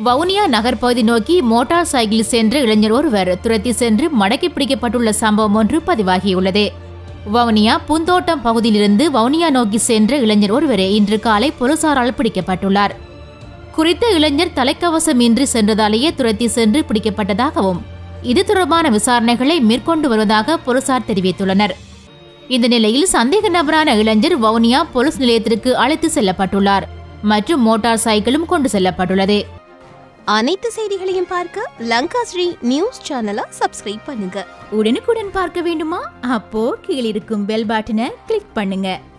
வவுனியா நகர்பகுதி நோக்கி motor cycle சென்ற இளைஞர் ஒருவர் துரத்தி சென்று மடக்கி பிடிக்கப்பட்டுள்ள சம்பவம் ஒன்று பதிவாகியுள்ளது வவுனியா பூந்தோட்டம் பகுதியிலிருந்து வவுனியா நோக்கி சென்ற இளைஞர் ஒருவரே இன்று காலை போலீசாரால் பிடிக்கப்பட்டுள்ளார் குறித்த இளைஞர் தலைக்கவசம் இன்றி சென்றதாலேயே துரத்தி சென்று பிடிக்கப்பட்டதாகவும் இது தொடர்பான விசாரணைகளை மேற்கொண்டு வருவதாக போலீசார் தெரிவித்துள்ளனர் இந்த நிலையில் சந்தேக நபரான இளைஞர் வவுனியா போலீஸ் நிலையத்திற்கு அழைத்து செல்லப்பட்டுள்ளார் மற்றும் மோட்டார் சைக்கிளும் கொண்டு செல்லப்பட்டுள்ளது அனைத்து செய்திகளையும் பார்க்க லங்கா ஸ்ரீ நியூஸ் சேனலை சப்ஸ்கிரைப் பண்ணுங்க உடனுக்குடன் பார்க்க வேண்டுமா அப்போ கீழிருக்கும் பெல் பட்டனை கிளிக் பண்ணுங்க